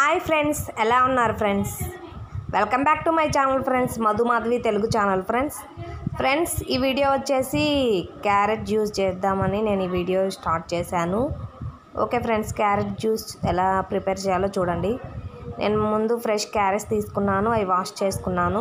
hi friends ఎలా ఉన్నారు friends welcome back to my channel friends Madhu Madhavi Telugu channel friends friends ఈ video వచ్చేసి carrot juice చేద్దామని నేను ఈ వీడియో స్టార్ట్ చేశాను ఓకే ఫ్రెండ్స్ క్యారెట్ జ్యూస్ ఎలా ప్రిపేర్ చేయాలో చూడండి నేను ముందు ఫ్రెష్ క్యారెట్స్ తీసుకున్నాను అవి వాష్ చేసుకున్నాను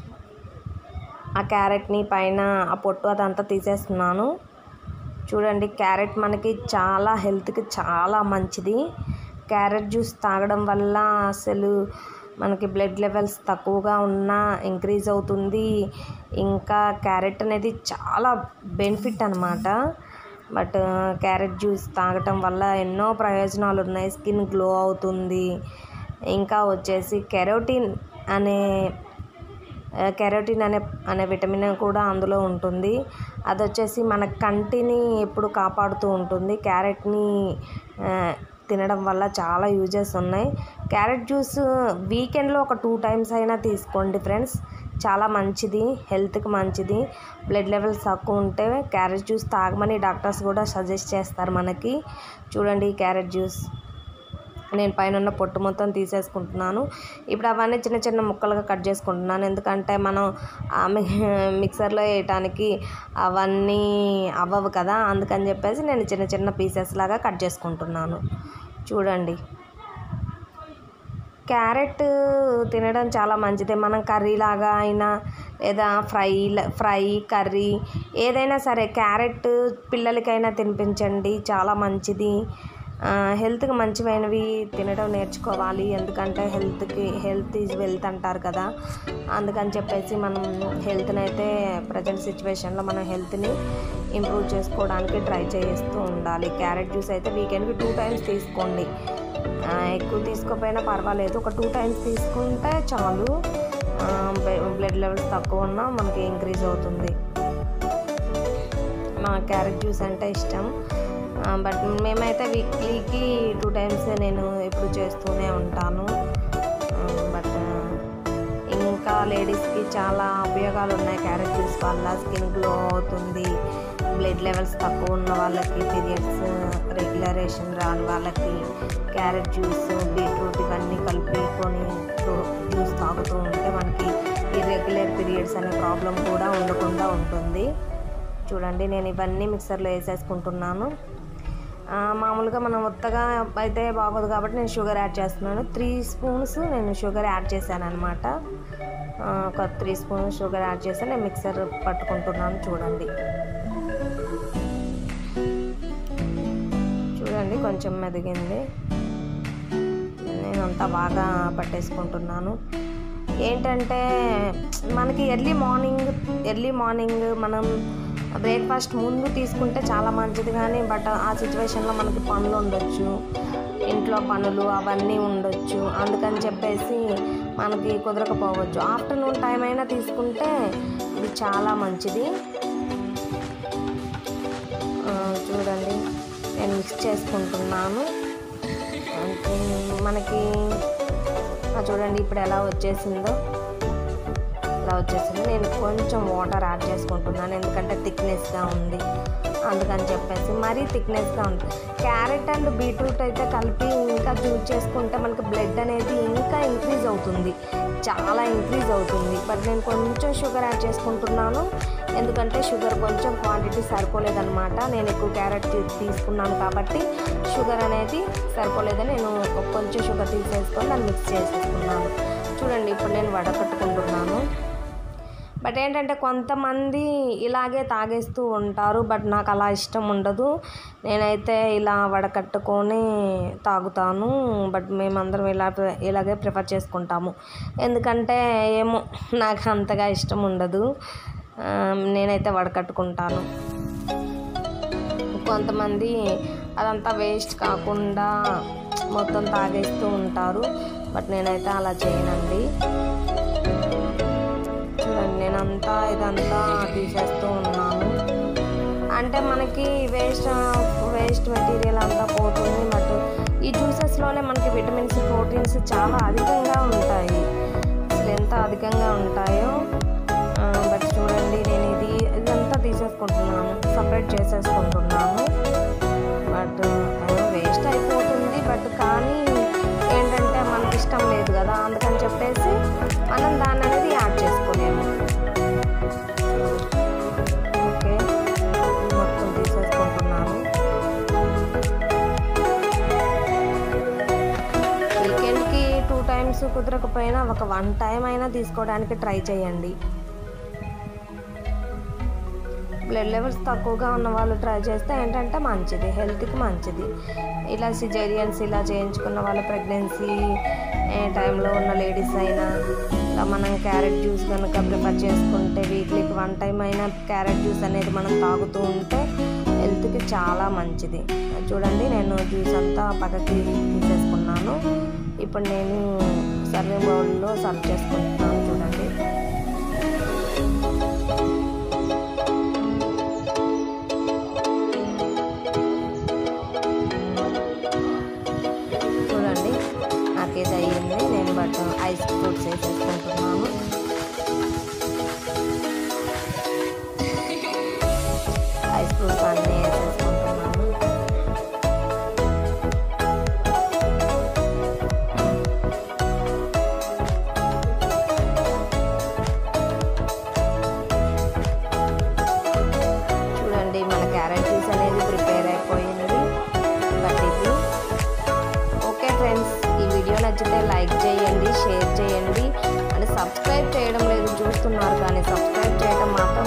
ఆ క్యారెట్ని పైన ఆ పొట్టు అదంతా తీసేస్తున్నాను చూడండి క్యారెట్ మనకి చాలా హెల్త్కి చాలా మంచిది క్యారెట్ జ్యూస్ తాగడం వల్ల అసలు మనకి బ్లడ్ లెవెల్స్ తక్కువగా ఉన్నా ఇంక్రీజ్ అవుతుంది ఇంకా క్యారెట్ అనేది చాలా బెనిఫిట్ అనమాట బట్ క్యారెట్ జ్యూస్ తాగటం వల్ల ఎన్నో ప్రయోజనాలు ఉన్నాయి స్కిన్ గ్లో అవుతుంది ఇంకా వచ్చేసి కెరోటిన్ అనే కెరోటిన్ అనే అనే విటమిన్ కూడా అందులో ఉంటుంది అది వచ్చేసి మన కంటిని ఎప్పుడు కాపాడుతూ ఉంటుంది క్యారెట్ని ఆ, తినడం వల్ల చాలా యూజెస్ ఉన్నాయి క్యారెట్ జ్యూస్ వీకెండ్లో ఒక టూ టైమ్స్ అయినా తీసుకోండి ఫ్రెండ్స్ చాలా మంచిది హెల్త్కి మంచిది బ్లడ్ లెవెల్స్ తక్కువ ఉంటే క్యారెట్ జ్యూస్ తాగమని డాక్టర్స్ కూడా సజెస్ట్ చేస్తారు మనకి చూడండి ఈ క్యారెట్ జ్యూస్ నేను పైన ఉన్న పొట్టు మొత్తం తీసేసుకుంటున్నాను ఇప్పుడు అవన్నీ చిన్న చిన్న ముక్కలుగా కట్ చేసుకుంటున్నాను ఎందుకంటే మనం ఆ మి- మిక్సర్లో వేయటానికి అవన్నీ అవ్వవు కదా అందుకని చెప్పేసి నేను చిన్న చిన్న పీసెస్ లాగా కట్ చేసుకుంటున్నాను చూడండి క్యారెట్ తినడం చాలా మంచిది మనం కర్రీ లాగా అయినా లేదా ఫ్రై ఫ్రై కర్రీ ఏదైనా సరే క్యారెట్ పిల్లలకైనా తినిపించండి చాలా మంచిది ఆ, హెల్త్కి మంచివైనవి తినడం నేర్చుకోవాలి ఎందుకంటే హెల్త్కి హెల్త్ ఈజ్ వెల్త్ అంటారు కదా అందుకని చెప్పేసి మనం హెల్త్ని అయితే ప్రజెంట్ సిచ్యువేషన్లో మన హెల్త్ని ఇంప్రూవ్ చేసుకోవడానికి ట్రై చేస్తూ ఉండాలి క్యారెట్ జ్యూస్ అయితే వీకెండ్కి టూ టైమ్స్ తీసుకోండి ఆ, ఎక్కువ తీసుకోకపోయినా పర్వాలేదు ఒక టూ టైమ్స్ తీసుకుంటే చాలు బ్లడ్ లెవెల్స్ తక్కువ ఉన్నా మనకి ఇంక్రీజ్ అవుతుంది మా క్యారెట్ జ్యూస్ అంటే ఇష్టం ఆ, బట్ మేమైతే వీక్లీకి టూ టైమ్స్ నేను ఎప్పుడు చేస్తూనే ఉంటాను ఆ, బట్ ఆ, ఇంకా లేడీస్కి చాలా ఉపయోగాలు ఉన్నాయి క్యారెట్ జ్యూస్ వల్ల స్కిన్ గ్లో అవుతుంది బ్లడ్ లెవెల్స్ తక్కువ ఉన్న వాళ్ళకి పీరియడ్స్ రెగ్యులరేషన్ రాని వాళ్ళకి క్యారెట్ జ్యూస్ బీట్రూట్ ఇవన్నీ కలుపుకొని జ్యూస్ తాగుతూ ఉంటే మనకి ఇర్రెగ్యులర్ పీరియడ్స్ అనే ప్రాబ్లం కూడా ఉండకుండా ఉంటుంది చూడండి నేను ఇవన్నీ మిక్సర్లో వేసేసుకుంటున్నాను ఆ, మామూలుగా మనం మొత్తగా అయితే బాగోదు కాబట్టి నేను షుగర్ యాడ్ చేస్తున్నాను త్రీ స్పూన్స్ నేను షుగర్ యాడ్ చేశాను అనమాట ఒక త్రీ స్పూన్స్ షుగర్ యాడ్ చేసి నేను మిక్సర్ పట్టుకుంటున్నాను చూడండి చూడండి కొంచెం మెదిగింది నేను అంతా బాగా పట్టేసుకుంటున్నాను ఏంటంటే మనకి ఎర్లీ మార్నింగ్ ఎర్లీ మార్నింగ్ మనం బ్రేక్ఫాస్ట్ ముందు తీసుకుంటే చాలా మంచిది కానీ బట్ ఆ సిచ్యువేషన్లో మనకి పనులు ఉండొచ్చు ఇంట్లో పనులు అవన్నీ ఉండొచ్చు అందుకని చెప్పేసి మనకి కుదరకపోవచ్చు ఆఫ్టర్నూన్ టైం అయినా తీసుకుంటే ఇది చాలా మంచిది ఆ, చూడండి నేను మిక్స్ చేసుకుంటున్నాను అంటే మనకి ఆ, చూడండి ఇప్పుడు ఎలా వచ్చేసిందో ఇలా వచ్చేసింది నేను కొంచెం వాటర్ యాడ్ చేసుకుంటున్నాను ఎందుకంటే థిక్నెస్గా ఉంది అందుకని చెప్పేసి మరీ థిక్నెస్గా ఉంది క్యారెట్ అండ్ బీట్రూట్ అయితే కలిపి ఇంకా జ్యూస్ చేసుకుంటే మనకి బ్లడ్ అనేది ఇంకా ఇంక్రీజ్ అవుతుంది చాలా ఇంక్రీజ్ అవుతుంది బట్ నేను కొంచెం షుగర్ యాడ్ చేసుకుంటున్నాను ఎందుకంటే షుగర్ కొంచెం క్వాంటిటీ సరిపోలేదన్నమాట నేను ఎక్కువ క్యారెట్ తీ- తీసుకున్నాను కాబట్టి షుగర్ అనేది సరిపోలేదని నేను ఒక కొంచెం షుగర్ తీసేసుకొని దాన్ని మిక్స్ చేసేసుకున్నాను చూడండి ఇప్పుడు నేను వడకట్టుకుంటున్నాను బట్ ఏంటంటే కొంతమంది ఇలాగే తాగేస్తూ ఉంటారు బట్ నాకు అలా ఇష్టం ఉండదు నేనైతే ఇలా వడకట్టుకొని తాగుతాను బట్ మేమందరం ఇలా ఇలాగే ప్రిఫర్ చేసుకుంటాము ఎందుకంటే ఏమో నాకు అంతగా ఇష్టం ఉండదు ఆ, నేనైతే వడకట్టుకుంటాను కొంతమంది అదంతా వేస్ట్ కాకుండా మొత్తం తాగేస్తూ ఉంటారు బట్ నేనైతే అలా చేయనండి చూడండి నేనంతా ఇదంతా తీసేస్తూ ఉన్నాను అంటే మనకి వేస్ట్ వేస్ట్ మెటీరియల్ అంతా పోతుంది బట్ ఈ జ్యూసెస్లోనే మనకి విటమిన్స్ ప్రోటీన్స్ చాలా అధికంగా ఉంటాయి అసలు ఎంత అధికంగా ఉంటాయో ఆ, బట్ చూడండి నేను ఇది ఇదంతా తీసేసుకుంటున్నాను సపరేట్ చేసేసుకుంటున్నాను బట్ వేస్ట్ అయిపోతుంది బట్ కానీ ఏంటంటే మనకి కుదరకపోయినా ఒక వన్ టైం అయినా తీసుకోవడానికి ట్రై చేయండి బ్లడ్ లెవెల్స్ తక్కువగా ఉన్న వాళ్ళు ట్రై చేస్తే ఏంటంటే మంచిది హెల్త్కి మంచిది ఇలా సిజేరియన్స్ ఇలా చేయించుకున్న వాళ్ళ ప్రెగ్నెన్సీ టైంలో ఉన్న లేడీస్ అయినా ఇలా మనం క్యారెట్ జ్యూస్ కనుక ప్రిపేర్ చేసుకుంటే వీక్లీకి వన్ టైం అయినా క్యారెట్ జ్యూస్ అనేది మనం తాగుతూ ఉంటే హెల్త్కి చాలా మంచిది చూడండి నేను జ్యూస్ అంతా పక్కకి తీసేసుకున్నాను ఇప్పుడు నేను సర్వింగ్ బౌల్లో సర్వ్ చేసుకుంటున్నాను చూడండి చూడండి నాకేది అయ్యింది నేను బట్ ఐస్ ఫ్రూట్స్ వేసేసుకుంటున్నాను ఐస్ ఫ్రూట్స్ అన్నీ వేసేసుకుంటున్నాను చూడండి మన క్యారెట్ జ్యూస్ అనేది ప్రిపేర్ అయిపోయింది బట్ ఇది ఓకే ఫ్రెండ్స్ ఈ వీడియో నచ్చితే లైక్ చేయండి షేర్ చేయండి అండ్ సబ్స్క్రైబ్ చేయడం లేదు చూస్తున్నారు కానీ సబ్స్క్రైబ్ చేయడం మాత్రం